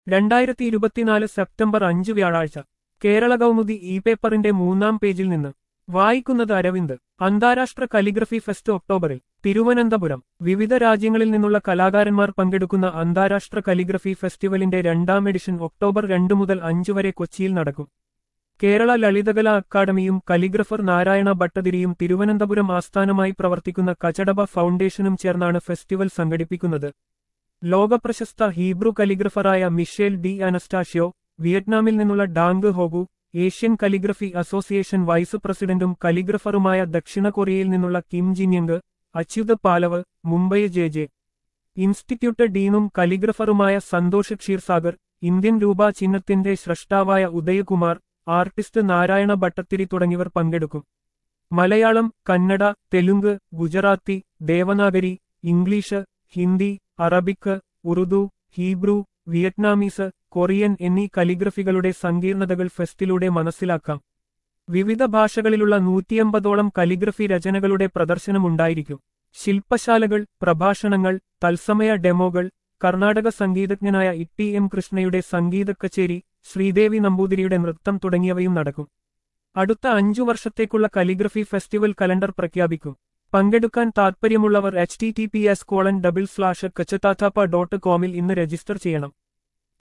രണ്ടായിരത്തി ഇരുപത്തിനാല് സെപ്റ്റംബർ അഞ്ച് വ്യാഴാഴ്ച കേരള കൗമുദി ഇ പേപ്പറിന്റെ മൂന്നാം പേജിൽ നിന്ന് വായിക്കുന്നത് അരവിന്ദ് അന്താരാഷ്ട്ര കലിഗ്രഫി ഫെസ്റ്റ് ഒക്ടോബറിൽ തിരുവനന്തപുരം വിവിധ രാജ്യങ്ങളിൽ നിന്നുള്ള കലാകാരന്മാർ പങ്കെടുക്കുന്ന അന്താരാഷ്ട്ര കലിഗ്രഫി ഫെസ്റ്റിവലിന്റെ രണ്ടാം എഡിഷൻ ഒക്ടോബർ രണ്ട് മുതൽ അഞ്ച് വരെ കൊച്ചിയിൽ നടക്കും കേരള ലളിതകലാ അക്കാദമിയും കലിഗ്രഫർ നാരായണ ഭട്ടതിരിയും തിരുവനന്തപുരം ആസ്ഥാനമായി പ്രവർത്തിക്കുന്ന കചടബ ഫൗണ്ടേഷനും ചേർന്നാണ് ഫെസ്റ്റിവൽ സംഘടിപ്പിക്കുന്നത് ലോകപ്രശസ്ത ഹീബ്രു കലിഗ്രഫറായ മിഷേൽ ഡി അനസ്റ്റാഷ്യോ വിയറ്റ്നാമിൽ നിന്നുള്ള ഡാങ് ഹോഗു ഏഷ്യൻ കലിഗ്രഫി അസോസിയേഷൻ വൈസ് പ്രസിഡന്റും കലിഗ്രഫറുമായ ദക്ഷിണ കൊറിയയിൽ നിന്നുള്ള Kim Jinyoung Achyut Palav Mumbai J J institute ഡീനും കലിഗ്രഫറുമായ സന്തോഷ് ക്ഷീർസാഗർ ഇന്ത്യൻ രൂപ ചിഹ്നത്തിന്റെ സ്രഷ്ടാവായ ഉദയകുമാർ ആർട്ടിസ്റ്റ് നാരായണ ഭട്ടത്തിരി തുടങ്ങിയവർ പങ്കെടുക്കും Malayalam Kannada Telugu Gujarati Devanagari English Hindi Arabic Urdu Hebrew Vietnamese Korean എന്നീ കലിഗ്രഫികളുടെ സങ്കീർണതകൾ ഫെസ്റ്റിലൂടെ മനസ്സിലാക്കാം വിവിധ ഭാഷകളിലുള്ള നൂറ്റിയമ്പതോളം കലിഗ്രഫി രചനകളുടെ പ്രദർശനമുണ്ടായിരിക്കും ശില്പശാലകൾ പ്രഭാഷണങ്ങൾ തത്സമയ ഡെമോകൾ കർണാടക സംഗീതജ്ഞനായ ഇട്ടി എം കൃഷ്ണയുടെ സംഗീത കച്ചേരി ശ്രീദേവി നമ്പൂതിരിയുടെ നൃത്തം തുടങ്ങിയവയും നടക്കും അടുത്ത അഞ്ചു വർഷത്തേക്കുള്ള കലിഗ്രഫി ഫെസ്റ്റിവൽ കലണ്ടർ പ്രഖ്യാപിക്കും പങ്കെടുക്കാൻ താൽപ്പര്യമുള്ളവർ H T T P S colon double slash കച്ചത്താത്താപ്പ ഡോട്ട് കോമിൽ ഇന്ന് രജിസ്റ്റർ ചെയ്യണം